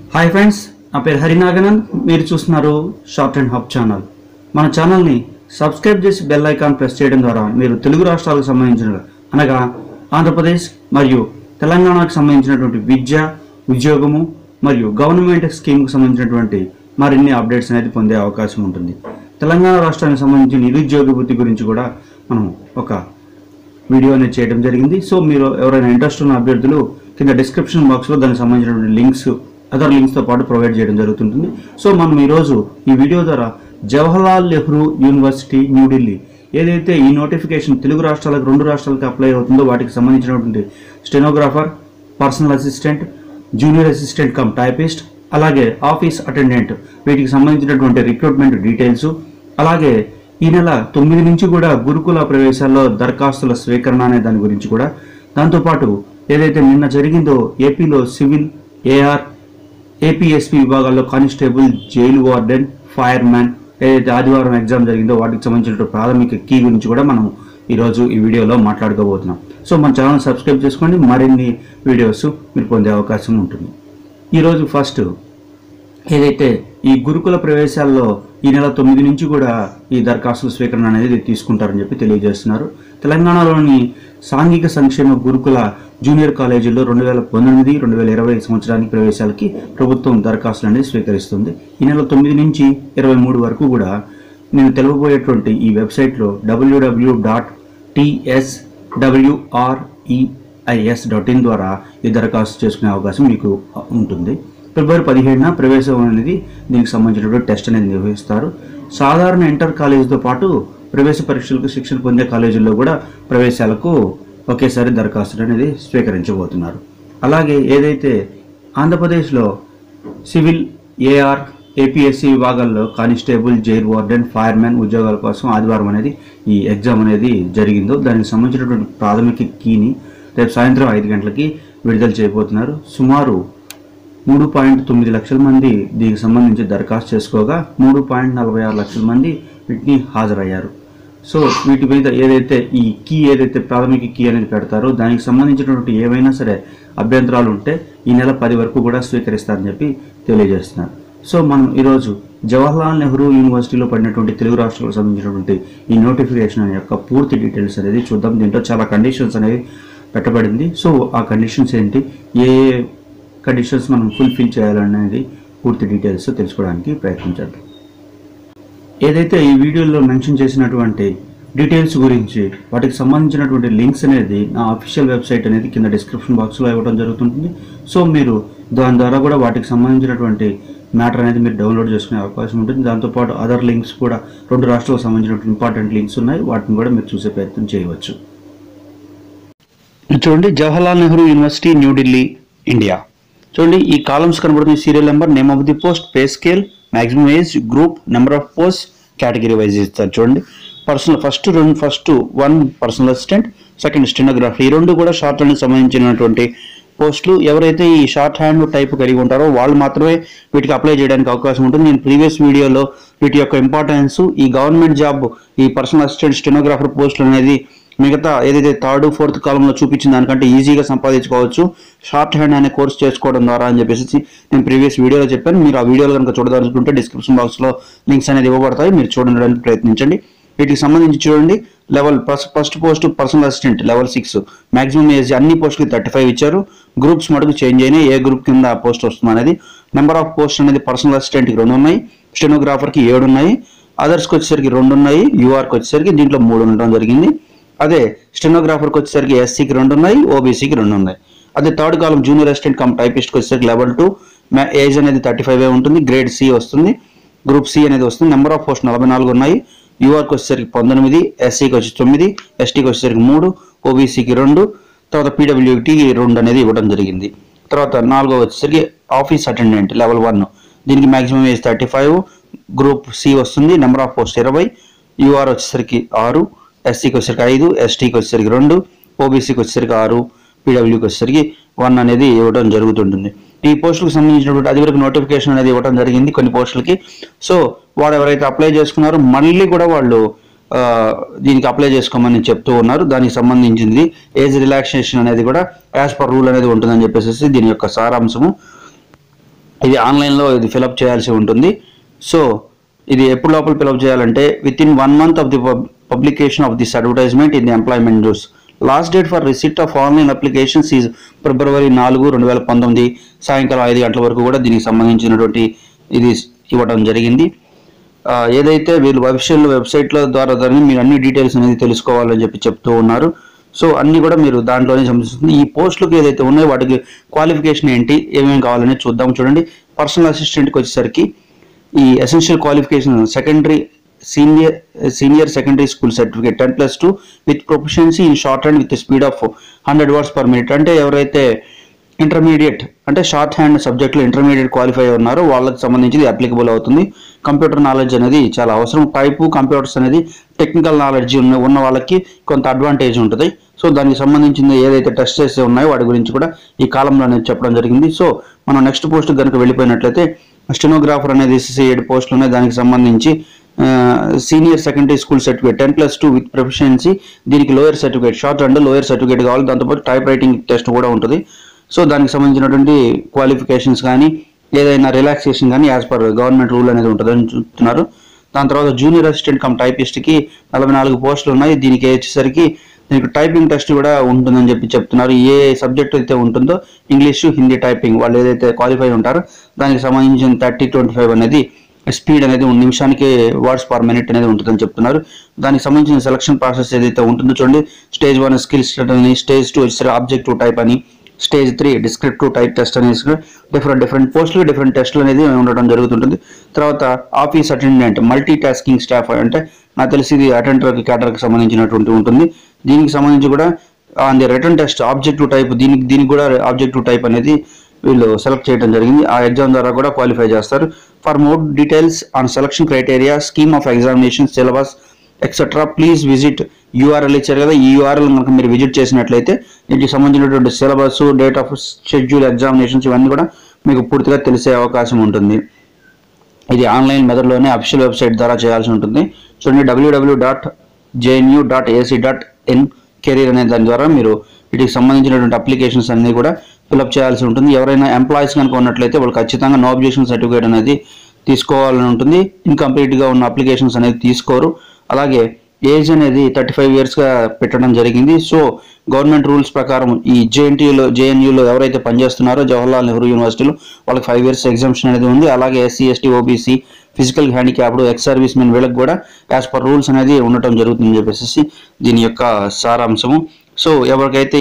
hi friends నా పేరు హరినాగనన్ మీరు చూస్తున్నారు షార్ట్ అండ్ హబ్ ఛానల్ మన ఛానల్ని సబ్స్క్రైబ్ చేసి బెల్ ఐకాన్ ప్రెస్ చేయడం ద్వారా మీరు తెలుగు రాష్ట్రాలకు సంబంధించిన అనగా ఆంధ్రప్రదేశ్ మరియు తెలంగాణకు సంబంధించినటువంటి విద్య ఉద్యోగము మరియు గవర్నమెంట్ స్కీమ్కి సంబంధించినటువంటి మరిన్ని అప్డేట్స్ అనేది పొందే అవకాశం ఉంటుంది తెలంగాణ రాష్ట్రానికి సంబంధించిన నిరుద్యోగ వృత్తి గురించి కూడా మనం ఒక వీడియో అనేది చేయడం జరిగింది సో మీరు ఎవరైనా ఇంట్రెస్ట్ ఉన్న అభ్యర్థులు కింద డిస్క్రిప్షన్ బాక్స్లో దానికి సంబంధించినటువంటి లింక్స్ అదర్ లింక్స్తో పాటు ప్రొవైడ్ చేయడం జరుగుతుంటుంది సో మనం ఈరోజు ఈ వీడియో ద్వారా జవహర్లాల్ నెహ్రూ యూనివర్సిటీ న్యూఢిల్లీ ఏదైతే ఈ నోటిఫికేషన్ తెలుగు రాష్ట్రాలకు రెండు రాష్ట్రాలకు అప్లై అవుతుందో వాటికి సంబంధించినటువంటి stenographer personal assistant junior assistant cum typist అలాగే ఆఫీస్ అటెండెంట్ వీటికి సంబంధించినటువంటి రిక్రూట్మెంట్ డీటెయిల్స్ అలాగే ఈ నెల తొమ్మిది నుంచి కూడా గురుకుల ప్రవేశాల్లో దరఖాస్తుల స్వీకరణ అనే దాని గురించి కూడా దాంతోపాటు ఏదైతే నిన్న జరిగిందో ఏపీలో సివిల్ ఏఆర్ ఏపీఎస్పీ విభాగాల్లో constable jail warden fireman ఏదైతే ఆదివారం ఎగ్జామ్ జరిగిందో వాటికి సంబంధించిన ప్రాథమిక కీ గురించి కూడా మనం ఈరోజు ఈ వీడియోలో మాట్లాడుకోబోతున్నాం సో మన ఛానల్ సబ్స్క్రైబ్ చేసుకోండి మరిన్ని వీడియోస్ మీరు పొందే అవకాశం ఉంటుంది ఈరోజు ఫస్ట్ ఏదైతే ఈ గురుకుల ప్రవేశాల్లో ఈ నెల తొమ్మిది నుంచి కూడా ఈ దరఖాస్తుల స్వీకరణ అనేది తీసుకుంటారని చెప్పి తెలియజేస్తున్నారు తెలంగాణలోని సాంఘిక సంక్షేమ గురుకుల జూనియర్ కాలేజీల్లో రెండు వేల పంతొమ్మిది రెండు వేల ఇరవై సంవత్సరానికి ప్రవేశాలకి ప్రభుత్వం దరఖాస్తులు అనేది స్వీకరిస్తుంది ఈ నెల తొమ్మిది నుంచి ఇరవై మూడు వరకు కూడా నేను తెలుపబోయేటువంటి ఈ వెబ్సైట్లో WW dot TS WREIS dot in ద్వారా ఈ దరఖాస్తు చేసుకునే అవకాశం మీకు ఉంటుంది ఫిబ్రవరి పదిహేడున ప్రవేశం అనేది దీనికి సంబంధించినటువంటి టెస్ట్ అనేది నిర్వహిస్తారు సాధారణ ఇంటర్ కాలేజీతో పాటు ప్రవేశ పరీక్షలకు శిక్షణ పొందే కాలేజీల్లో కూడా ప్రవేశాలకు ఒకేసారి దరఖాస్తులు అనేది స్వీకరించబోతున్నారు అలాగే ఏదైతే ఆంధ్రప్రదేశ్లో సివిల్ ఏఆర్ ఏపీఎస్సి విభాగాల్లో కానిస్టేబుల్ జైల్ వార్డెన్ ఫైర్మెన్ ఉద్యోగాల కోసం ఆదివారం అనేది ఈ ఎగ్జామ్ అనేది జరిగిందో దానికి సంబంధించినటువంటి ప్రాథమిక కీని రేపు సాయంత్రం ఐదు గంటలకి విడుదల చేయబోతున్నారు సుమారు మూడు పాయింట్ తొమ్మిది లక్షల మంది దీనికి సంబంధించి దరఖాస్తు చేసుకోగా మూడు పాయింట్ నలభై ఆరు లక్షల మంది వీటిని హాజరయ్యారు సో వీటి మీద ఏదైతే ఈ కీ ఏదైతే ప్రాథమిక కీ అనేది పెడతారో దానికి సంబంధించినటువంటి ఏవైనా సరే అభ్యంతరాలు ఉంటే ఈ నెల పది వరకు కూడా స్వీకరిస్తారని చెప్పి తెలియజేస్తున్నారు సో మనం ఈరోజు జవహర్లాల్ నెహ్రూ యూనివర్సిటీలో పడినటువంటి తెలుగు రాష్ట్రాలకు సంబంధించినటువంటి ఈ నోటిఫికేషన్ యొక్క పూర్తి డీటెయిల్స్ అనేది చూద్దాం దీంట్లో చాలా కండిషన్స్ అనేవి పెట్టబడింది సో ఆ కండిషన్స్ ఏంటి ఏ ఏ కండిషన్స్ మనం ఫుల్ఫిల్ చేయాలనేది పూర్తి డీటెయిల్స్ తెలుసుకోవడానికి ప్రయత్నించండి ఏదైతే ఈ వీడియోలో మెన్షన్ చేసినటువంటి డీటెయిల్స్ గురించి వాటికి సంబంధించినటువంటి లింక్స్ అనేది నా అఫీషియల్ వెబ్సైట్ అనేది కింద డిస్క్రిప్షన్ బాక్స్లో ఇవ్వడం జరుగుతుంటుంది సో మీరు దాని ద్వారా కూడా వాటికి సంబంధించినటువంటి మ్యాటర్ అనేది మీరు డౌన్లోడ్ చేసుకునే అవకాశం ఉంటుంది దాంతోపాటు అదర్ లింక్స్ కూడా రెండు రాష్ట్రాలకు సంబంధించినటువంటి ఇంపార్టెంట్ లింక్స్ ఉన్నాయి వాటిని కూడా మీరు చూసే ప్రయత్నం చేయవచ్చు చూడండి జవహర్లాల్ నెహ్రూ యూనివర్సిటీ న్యూఢిల్లీ ఇండియా చూడండి ఈ కాలమ్స్ కనబడుతుంది serial number name of the post pay scale maximum age group number of post category wise ఇస్తారు చూడండి పర్సనల్ ఫస్ట్ రెండు first one personal assistant second stenographer ఈ రెండు కూడా షార్ట్ హ్యాండ్ సంబంధించినటువంటి పోస్టులు ఎవరైతే ఈ షార్ట్ హ్యాండ్ టైప్ కలిగి ఉంటారో వాళ్ళు మాత్రమే వీటికి అప్లై చేయడానికి అవకాశం ఉంటుంది నేను ప్రీవియస్ వీడియోలో వీటి యొక్క ఇంపార్టెన్స్ ఈ గవర్నమెంట్ జాబ్ ఈ పర్సనల్ అసిస్టెంట్ స్టెనోగ్రాఫర్ పోస్టులు అనేది మిగతా ఏదైతే థర్డ్ ఫోర్త్ కాలంలో చూపించిన దానికంటే ఈజీగా సంపాదించుకోవచ్చు షార్ట్ హ్యాండ్ అనే కోర్స్ చేసుకోవడం ద్వారా అని చెప్పేసి నేను ప్రీవియస్ వీడియోలో చెప్పాను మీరు ఆ వీడియోలో కనుక చూడదలుచుకుంటే డిస్క్రిప్షన్ బాక్స్లో లింక్స్ అనేది ఇవ్వబడతాయి మీరు చూడడానికి ప్రయత్నించండి వీటికి సంబంధించి చూడండి level first first post personal assistant level six maximum age అన్ని పోస్టులకి థర్టీ ఫైవ్ ఇచ్చారు గ్రూప్స్ మటుకు చేంజ్ అయినాయి ఏ గ్రూప్ కింద పోస్ట్ వస్తుంది అనేది నెంబర్ ఆఫ్ పోస్ట్ అనేది పర్సనల్ అసిస్టెంట్కి రెండు ఉన్నాయి స్టెనోగ్రాఫర్కి ఏడు ఉన్నాయి అదర్స్కి వచ్చేసరికి రెండు ఉన్నాయి యూఆర్కి వచ్చేసరికి దీంట్లో మూడు ఉండడం జరిగింది అదే స్టెనోగ్రాఫర్కి వచ్చేసరికి ఎస్సీకి రెండు ఉన్నాయి ఓబీసీకి రెండు ఉన్నాయి అదే థర్డ్ కాలం జూనియర్ అసిస్టెంట్ కమ్ టైపిస్ట్కి వచ్చేసరికి లెవెల్ టూ ఏజ్ అనేది థర్టీ ఫైవ్ ఉంటుంది గ్రేడ్ సి వస్తుంది గ్రూప్ సి అనేది వస్తుంది నెంబర్ ఆఫ్ పోస్ట్ నలభై నాలుగు ఉన్నాయి యూఆర్కి వచ్చేసరికి పంతొమ్మిది ఎస్సీకి వచ్చి తొమ్మిది ఎస్టీకి వచ్చేసరికి మూడు ఓబీసీకి రెండు తర్వాత పీడబ్ల్యూటీకి రెండు అనేది ఇవ్వడం జరిగింది తర్వాత నాలుగో వచ్చేసరికి ఆఫీస్ అటెండెంట్ లెవెల్ వన్ దీనికి maximum age thirty five group C వస్తుంది నెంబర్ ఆఫ్ పోస్ట్ ఇరవై యూఆర్ వచ్చేసరికి ఆరు ఎస్సీకి వచ్చేసరికి ఐదు ఎస్టీకి వచ్చేసరికి రెండు ఓబీసీకి వచ్చేసరికి ఆరు పీడబ్ల్యూకి వచ్చేసరికి వన్ అనేది ఇవ్వడం జరుగుతుంటుంది ఈ పోస్టులకు సంబంధించినటువంటి అది వరకు నోటిఫికేషన్ అనేది ఇవ్వడం జరిగింది కొన్ని పోస్టులకి సో వాడు ఎవరైతే అప్లై చేసుకున్నారో మళ్ళీ కూడా వాళ్ళు ఆ, దీనికి అప్లై చేసుకోమని చెప్తూ ఉన్నారు దానికి సంబంధించింది ఏజ్ రిలాక్సేషన్ అనేది కూడా యాజ్ పర్ రూల్ అనేది ఉంటుందని చెప్పేసి దీని యొక్క సారాంశము ఇది ఆన్లైన్లో ఇది ఫిలప్ చేయాల్సి ఉంటుంది సో ఇది ఎప్పుడు లోపల ఫిలప్ చేయాలంటే within one month of the publication of this advertisement in the employment news last date for receipt of online applications is February నాలుగు రెండు వేల పంతొమ్మిది సాయంకాలం ఐదు గంటల వరకు కూడా దీనికి సంబంధించినటువంటి ఇది ఇవ్వడం జరిగింది ఆ, ఏదైతే వీళ్ళు అఫీషియల్ వెబ్సైట్ల ద్వారా దాన్ని మీరు అన్ని డీటెయిల్స్ అనేది తెలుసుకోవాలని చెప్పి చెప్తూ ఉన్నారు సో అన్ని కూడా మీరు దాంట్లోనే సంబంధిస్తుంది ఈ పోస్టులకు ఏదైతే ఉన్నాయో వాటికి క్వాలిఫికేషన్ ఏంటి ఏమేమి కావాలని చూద్దాం చూడండి పర్సనల్ అసిస్టెంట్కి వచ్చేసరికి ఈ essential qualification secondary senior senior secondary school certificate ten plus two with proficiency in short and with speed of hundred words per minute అంటే ఎవరైతే ఇంటర్మీడియట్ అంటే షార్ట్ హ్యాండ్ సబ్జెక్ట్లో ఇంటర్మీడియట్ క్వాలిఫై ఉన్నారో వాళ్ళకి సంబంధించి ఇది అప్లికబుల్ అవుతుంది కంప్యూటర్ నాలెడ్జ్ అనేది చాలా అవసరం టైపు కంప్యూటర్స్ అనేది టెక్నికల్ నాలెడ్జ్ ఉన్న ఉన్న వాళ్ళకి కొంత అడ్వాంటేజ్ ఉంటుంది సో దానికి సంబంధించిన ఏదైతే టెస్ట్ చేసే ఉన్నాయో వాటి గురించి కూడా ఈ కాలంలో అనేది చెప్పడం జరిగింది సో మనం నెక్స్ట్ పోస్ట్ కనుక వెళ్ళిపోయినట్లయితే స్టెనోగ్రాఫర్ అనేది ఎస్ఎస్సి ఏడు పోస్టులు ఉన్నాయి దానికి సంబంధించి senior secondary school certificate ten plus two with proficiency దీనికి lower certificate short and lower certificate కావాలి దాంతోపాటు టైప్ రైటింగ్ టెస్ట్ కూడా ఉంటుంది సో దానికి సంబంధించినటువంటి క్వాలిఫికేషన్స్ కానీ ఏదైనా రిలాక్సేషన్ కానీ యాజ్ పర్ గవర్నమెంట్ రూల్ అనేది ఉంటుందని చూస్తున్నారు దాని తర్వాత జూనియర్ అసిస్టెంట్ కమ్ టైపిస్ట్కి నలభై నాలుగు పోస్టులు ఉన్నాయి దీనికి వచ్చేసరికి దీనికి టైపింగ్ టెస్ట్ కూడా ఉంటుందని చెప్పి చెప్తున్నారు ఏ సబ్జెక్ట్ అయితే ఉంటుందో ఇంగ్లీష్ హిందీ టైపింగ్ వాళ్ళు ఏదైతే క్వాలిఫై ఉంటారో దానికి సంబంధించిన థర్టీ ట్వంటీ ఫైవ్ అనేది స్పీడ్ అనేది ఒక నిమిషానికి వర్డ్స్ పర్ మినిట్ అనేది ఉంటుందని చెప్తున్నారు దానికి సంబంధించిన సెలక్షన్ ప్రాసెస్ ఏదైతే ఉంటుందో చూడండి స్టేజ్ వన్ స్కిల్స్ అని స్టేజ్ టూ వచ్చేసరికి ఆబ్జెక్టివ్ టైప్ అని stage three descriptive type test అనేసి డిఫరెంట్ డిఫరెంట్ పోస్టులు డిఫరెంట్ టెస్టులు అనేది ఉండడం జరుగుతుంటుంది తర్వాత office attendant multi tasking staff అంటే నాకు తెలిసి ఇది అటెండర్ క్యాడర్కి సంబంధించినటువంటి ఉంటుంది దీనికి సంబంధించి కూడా on the written test objective type దీనికి దీనికి కూడా ఆబ్జెక్టివ్ టైప్ అనేది వీళ్ళు సెలెక్ట్ చేయడం జరిగింది ఆ ఎగ్జామ్ ద్వారా కూడా క్వాలిఫై చేస్తారు for more details on selection criteria scheme of examination syllabus etcetera please visit URL ఇచ్చారు కదా ఈ యూఆర్ఎల్ కనుక మీరు విజిట్ చేసినట్లయితే వీటికి సంబంధించినటువంటి syllabus date of schedule examinations ఇవన్నీ కూడా మీకు పూర్తిగా తెలిసే అవకాశం ఉంటుంది ఇది ఆన్లైన్ మెథడ్లోనే అఫీషియల్ వెబ్సైట్ ద్వారా చేయాల్సి ఉంటుంది చూడండి WW dot JNU dot AC dot in career అనే దాని ద్వారా మీరు వీటికి సంబంధించినటువంటి అప్లికేషన్స్ అన్ని కూడా ఫిలప్ చేయాల్సి ఉంటుంది ఎవరైనా ఎంప్లాయీస్ కనుక ఉన్నట్లయితే వాళ్ళు ఖచ్చితంగా నో అబ్జెక్షన్ సర్టిఫికేట్ అనేది తీసుకోవాలని ఉంటుంది ఇన్కంప్లీట్గా ఉన్న అప్లికేషన్స్ అనేది తీసుకోరు అలాగే ఏజ్ అనేది థర్టీ ఫైవ్ ఇయర్స్గా పెట్టడం జరిగింది సో గవర్నమెంట్ రూల్స్ ప్రకారం ఈ జేఎన్టీయూలో జేఎన్యూలో ఎవరైతే పనిచేస్తున్నారో జవహర్లాల్ నెహ్రూ యూనివర్సిటీలో వాళ్ళకి ఫైవ్ ఇయర్స్ ఎగ్జామ్షన్ అనేది ఉంది అలాగే SC ST OBC physical handicapped ex service men వీళ్ళకి కూడా యాజ్ పర్ రూల్స్ అనేది ఉండటం జరుగుతుందని చెప్పేసి దీని యొక్క సారాంశము సో ఎవరికైతే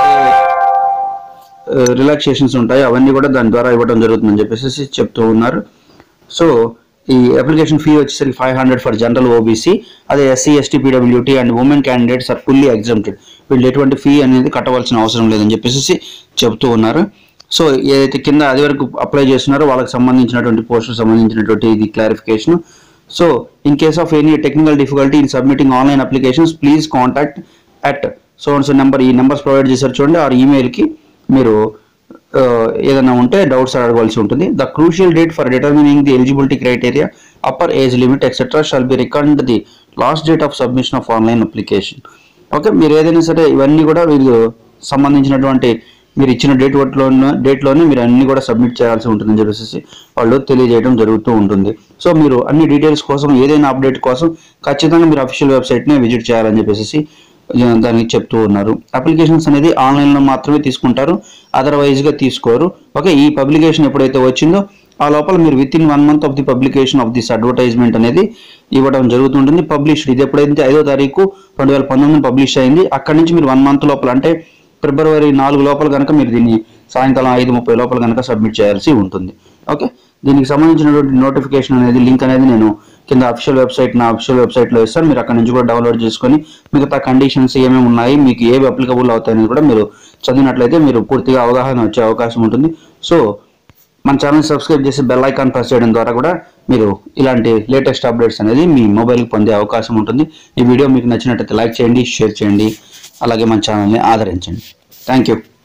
రిలాక్సేషన్స్ ఉంటాయో అవన్నీ కూడా దాని ద్వారా ఇవ్వడం జరుగుతుందని చెప్పేసి చెప్తూ ఉన్నారు సో ఈ అప్లికేషన్ ఫీ వచ్చేసరికి five hundred for general OBC అదే SC ST PWT and women candidates are fully exempted వీళ్ళు ఎటువంటి ఫీ అనేది కట్టవలసిన అవసరం లేదని చెప్పేసి చెప్తూ ఉన్నారు సో ఏదైతే కింద అది వరకు అప్లై చేస్తున్నారో వాళ్ళకి సంబంధించినటువంటి పోస్టులకు సంబంధించినటువంటి ఇది clarification so in case of any technical difficulty in submitting online applications please contact at so and so number ఈ నెంబర్స్ ప్రొవైడ్ చేశారు చూడండి ఆ ఈమెయిల్కి మీరు ఆ, ఏదైనా ఉంటే డౌట్స్ అడగవలసి ఉంటుంది the crucial date for determining the eligibility criteria upper age limit etcetera shall be record the last date of submission of online application okay మీరు ఏదైనా సరే ఇవన్నీ కూడా వీళ్ళు సంబంధించినటువంటి మీరు ఇచ్చిన డేట్ లో డేట్లోనే మీరు అన్ని కూడా సబ్మిట్ చేయాల్సి ఉంటుందని చెప్పేసి వాళ్ళు తెలియజేయడం జరుగుతూ ఉంటుంది సో మీరు అన్ని డీటెయిల్స్ కోసం ఏదైనా అప్డేట్ కోసం ఖచ్చితంగా మీరు అఫీషియల్ వెబ్సైట్ని విజిట్ చేయాలని చెప్పేసి దానికి చెప్తూ ఉన్నారు అప్లికేషన్స్ అనేది ఆన్లైన్లో మాత్రమే తీసుకుంటారు అదర్వైజ్గా తీసుకోరు ఓకే ఈ పబ్లికేషన్ ఎప్పుడైతే వచ్చిందో ఆ లోపల మీరు within one month of the publication of this advertisement అనేది ఇవ్వడం జరుగుతుంటుంది పబ్లిష్డ్ ఇది ఎప్పుడైతే ఐదో తారీఖు రెండు వేల పంతొమ్మిది పబ్లిష్ అయింది అక్కడి నుంచి మీరు వన్ మంత్ లోపల అంటే ఫిబ్రవరి నాలుగు లోపల కనుక మీరు దీన్ని సాయంకాలం ఐదు ముప్పై లోపల కనుక సబ్మిట్ చేయాల్సి ఉంటుంది ఓకే దీనికి సంబంధించినటువంటి నోటిఫికేషన్ అనేది లింక్ అనేది నేను కింద అఫిషియల్ వెబ్సైట్ నా అఫిషియల్ వెబ్సైట్లో ఇస్తాను మీరు అక్కడ నుంచి కూడా డౌన్లోడ్ చేసుకొని మిగతా కండిషన్స్ ఏమేమి ఉన్నాయి మీకు ఏవి అప్లికబుల్ అవుతాయని కూడా మీరు చదివినట్లయితే మీరు పూర్తిగా అవగాహన వచ్చే అవకాశం ఉంటుంది సో మన ఛానల్ సబ్స్క్రైబ్ చేసి బెల్ ఐకాన్ ప్రెస్ చేయడం ద్వారా కూడా మీరు ఇలాంటి లేటెస్ట్ అప్డేట్స్ అనేది మీ మొబైల్కి పొందే అవకాశం ఉంటుంది ఈ వీడియో మీకు నచ్చినట్లయితే లైక్ చేయండి షేర్ చేయండి అలాగే మన ఛానల్ని ఆదరించండి థ్యాంక్ యూ